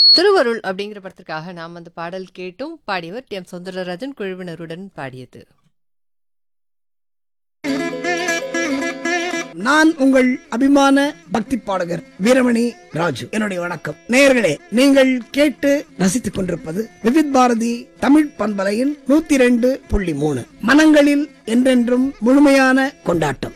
திருவருள் அப்படிங்கிற படத்திற்காக நாம் அந்த பாடல் கேட்டும் பாடியவர் டி எம் சுந்தரராஜன் குழுவினருடன் பாடியது நான் உங்கள் அபிமான பக்தி பாடகர் வீரமணி ராஜு என்னுடைய வணக்கம் நேயர்களே நீங்கள் கேட்டு ரசித்துக் கொண்டிருப்பது விவித் பாரதி தமிழ் பண்பலையின் நூத்தி ரெண்டு புள்ளி மூணு மனங்களில் என்றென்றும் முழுமையான கொண்டாட்டம்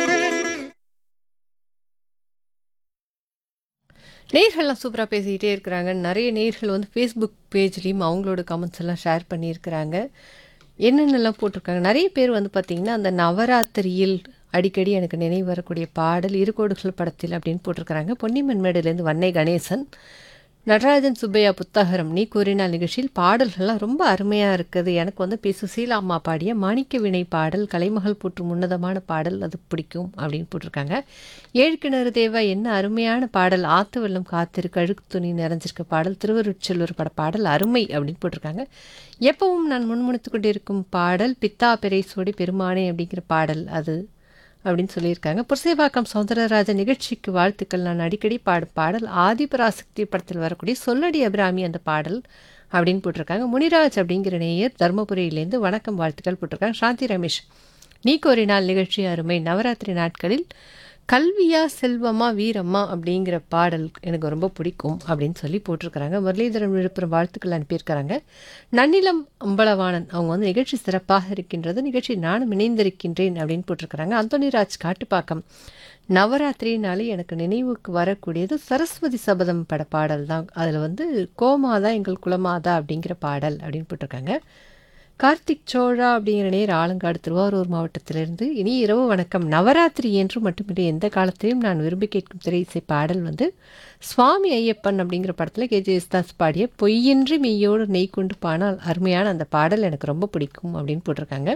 நேர்கள்லாம் சூப்பராக பேசிக்கிட்டே இருக்கிறாங்க நிறைய நேர்கள் வந்து ஃபேஸ்புக் பேஜ்லேயும் அவங்களோட கமெண்ட்ஸ் எல்லாம் ஷேர் பண்ணியிருக்கிறாங்க என்னென்னலாம் போட்டிருக்காங்க நிறைய பேர் வந்து பார்த்திங்கன்னா அந்த நவராத்திரியில் அடிக்கடி எனக்கு நினைவு வரக்கூடிய பாடல் இருகோடுகள் படத்தில் அப்படின்னு போட்டிருக்கிறாங்க பொன்னிமன் மேடையிலேருந்து வன்னை கணேசன் நடராஜன் சுப்பையா புத்தகரம் நீ கூறினால் நிகழ்ச்சியில் பாடல்கள்லாம் ரொம்ப அருமையாக இருக்குது எனக்கு வந்து பி சுசீலா அம்மா பாடிய மாணிக்க வினை பாடல் கலைமகள் போற்றும் உன்னதமான பாடல் அது பிடிக்கும் அப்படின்னு போட்டிருக்காங்க ஏழு கிணறு தேவா என்ன அருமையான பாடல் ஆத்து வெள்ளம் காத்திருக்கு அழுக்கு துணி நிறைஞ்சிருக்க பாடல் திருவருட்செல்வர் பட பாடல் அருமை அப்படின்னு போட்டிருக்காங்க எப்பவும் நான் முன்முணித்து கொண்டிருக்கும் பாடல் பித்தா பெரை சோடி பெருமானே அப்படிங்கிற பாடல் அது அப்படின்னு சொல்லியிருக்காங்க புரசேவாக்கம் சௌந்தரராஜன் நிகழ்ச்சிக்கு வாழ்த்துக்கள் நான் அடிக்கடி பாடும் பாடல் ஆதிபராசக்தி படத்தில் வரக்கூடிய சொல்லடி அபிராமி அந்த பாடல் அப்படின்னு போட்டிருக்காங்க முனிராஜ் அப்படிங்கிற நேயர் தருமபுரியிலேருந்து வணக்கம் வாழ்த்துக்கள் போட்டிருக்காங்க சாந்தி ரமேஷ் நீ கோரினால் நிகழ்ச்சி அருமை நவராத்திரி நாட்களில் கல்வியா செல்வமா வீரம்மா அப்படிங்கிற பாடல் எனக்கு ரொம்ப பிடிக்கும் அப்படின்னு சொல்லி போட்டிருக்கிறாங்க முரளிதரன் விழுப்புரம் வாழ்த்துக்கள் அனுப்பியிருக்கிறாங்க நன்னிலம் அம்பலவாணன் அவங்க வந்து நிகழ்ச்சி சிறப்பாக இருக்கின்றது நிகழ்ச்சி நானும் இணைந்திருக்கின்றேன் அப்படின்னு போட்டிருக்கிறாங்க அந்தோனிராஜ் காட்டுப்பாக்கம் நவராத்திரினாலே எனக்கு நினைவுக்கு வரக்கூடியது சரஸ்வதி சபதம் பட பாடல் தான் அதில் வந்து கோமாதா எங்கள் குலமாதா அப்படிங்கிற பாடல் அப்படின்னு போட்டிருக்காங்க கார்த்திக் சோழா அப்படிங்கிற நேர் ஆலங்காடு திருவாரூர் மாவட்டத்திலிருந்து இனி இரவு வணக்கம் நவராத்திரி என்று மட்டுமின்றி எந்த காலத்திலும் நான் விரும்பி கேட்கும் திரை இசை பாடல் வந்து சுவாமி ஐயப்பன் அப்படிங்கிற படத்தில் கே ஜெயஸ்தாஸ் பாடிய பொய்யின்றி மெய்யோடு நெய் கொண்டு பானால் அருமையான அந்த பாடல் எனக்கு ரொம்ப பிடிக்கும் அப்படின்னு போட்டிருக்காங்க